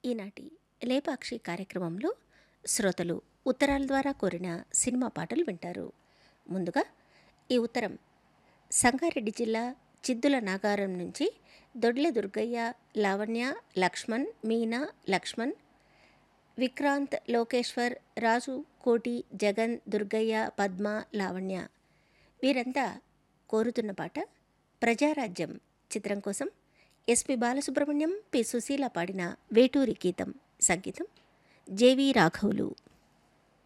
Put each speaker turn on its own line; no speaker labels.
ఈనాటి లేపాక్షి కార్యక్రమంలో శ్రోతలు ఉత్తరాల ద్వారా కోరిన సినిమా పాటలు వింటారు ముందుగా ఈ ఉత్తరం సంగారెడ్డి జిల్లా చిద్దుల నాగారం నుంచి దొడ్లె దుర్గయ్య లావణ్య లక్ష్మణ్ మీనా లక్ష్మణ్ విక్రాంత్ లోకేశ్వర్ రాజు కోటి జగన్ దుర్గయ్య పద్మ లావణ్య వీరంతా కోరుతున్న పాట ప్రజారాజ్యం చిత్రం కోసం ఎస్పి బాలసుబ్రహ్మణ్యం పి సుశీల పాడిన వేటూరి గీతం సంగీతం జేవి రాఘవులు